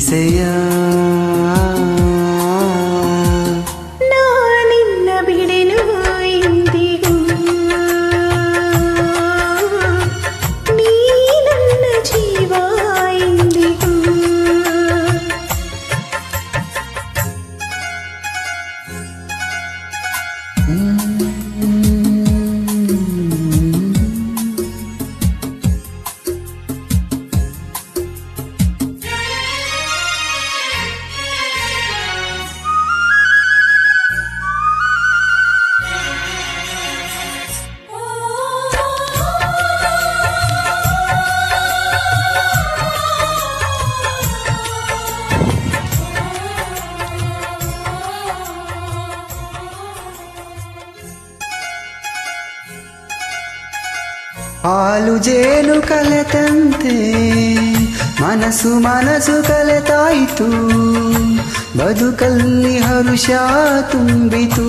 ತಿಳಿಸೆಯ ನಾನಿನ್ನ ಬಿಡೆನು ಎಂದಿಗೂ ನೀ ನನ್ನ ಜೀವ ಎಂದಿಗೂ ಹಾಲು ಜೇನು ಕಲೆತಂತೆ ಮನಸ್ಸು ಮನಸ್ಸು ಕಲೆತಾಯಿತು ಬದುಕಲ್ಲಿ ಹರುಷ ತುಂಬಿತು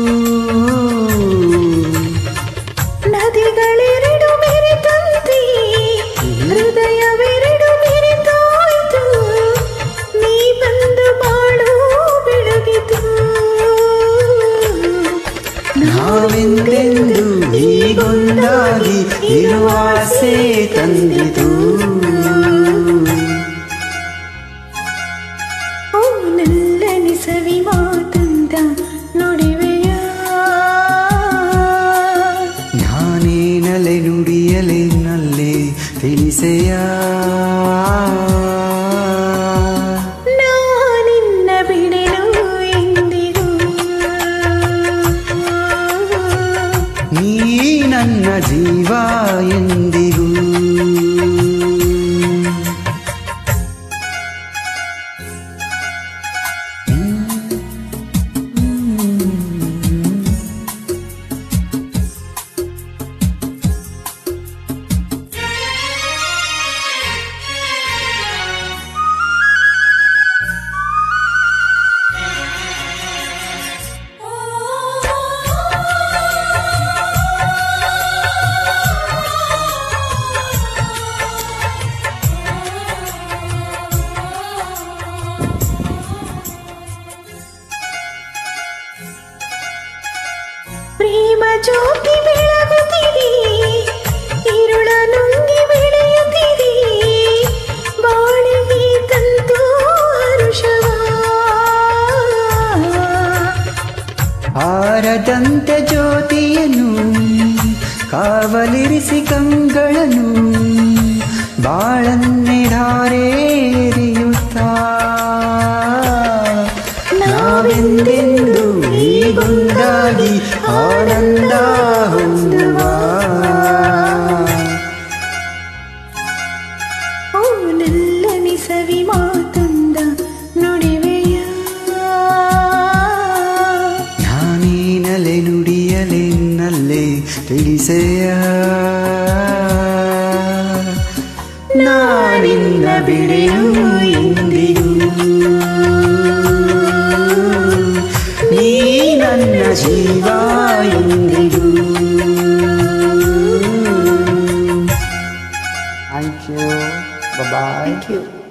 ನದಿಗಳೆರಡು ಮೆರೆತಂತೆ ಹೃದಯವೆರಡು ಮೆರೆತಾಯ್ತು ನೀ ಬಂದು ಬಾಳು ಬೆಳಗಿತು ನಾವೆಂದೆಂದು ಹೀಗೊಂದಾಗಿ ಇರುವ ಆಸೆ ತಂದಿತು ಓ ನಲ್ಲನೆ ಸವಿ ಮಾತಂದ ನುಡಿವೆಯ ನಾನೇನಲೆ ನುಡಿಯಲೆ ನಲ್ಲೆ ತಿಳಿಸೆಯ ನಾನಿನ್ನ ಬಿಡೆನು ಎಂದಿಗೂ ನೀ ನನ್ನ ಜೀವ ಎಂದಿಗೂ ಪ್ರೇಮ ಜ್ಯೋತಿ ಬೆಳಗುತ್ತಿದೆ ഇരുಳ ನುಂಗಿ ಬೆಳೆಯುತ್ತಿದೆ ಬಾಳಿಗೆ ತಂತು ಹರುಷವ ಆರದಂತೆ ಜ್ಯೋತಿಯನ್ನು ಕಾವಲಿರಿಸಿ ಕಂಗಳನ್ನು ಬಾಳನ್ನೆ ಧಾರೇರಿಯುತ್ತಾ ನಾವೆಂದೆಂದು ಹೀಗೊಂದಾಗಿ ಆನಂದ ಹೊಂದುವ ಓ ನಲ್ಲನೆ ಸವಿ ಮಾತಂದ ನುಡಿವೆಯ ನಾನೇನಲೆ ನುಡಿಯಲೆ ನಲ್ಲೆ ತಿಳಿಸೆಯ ನಾನಿನ್ನ ಬಿಡೆಯು ಎಂದಿಗೂ ನೀ ನನ್ನ ಜೀವ ಎಂದಿಗೂ thank you bye thank you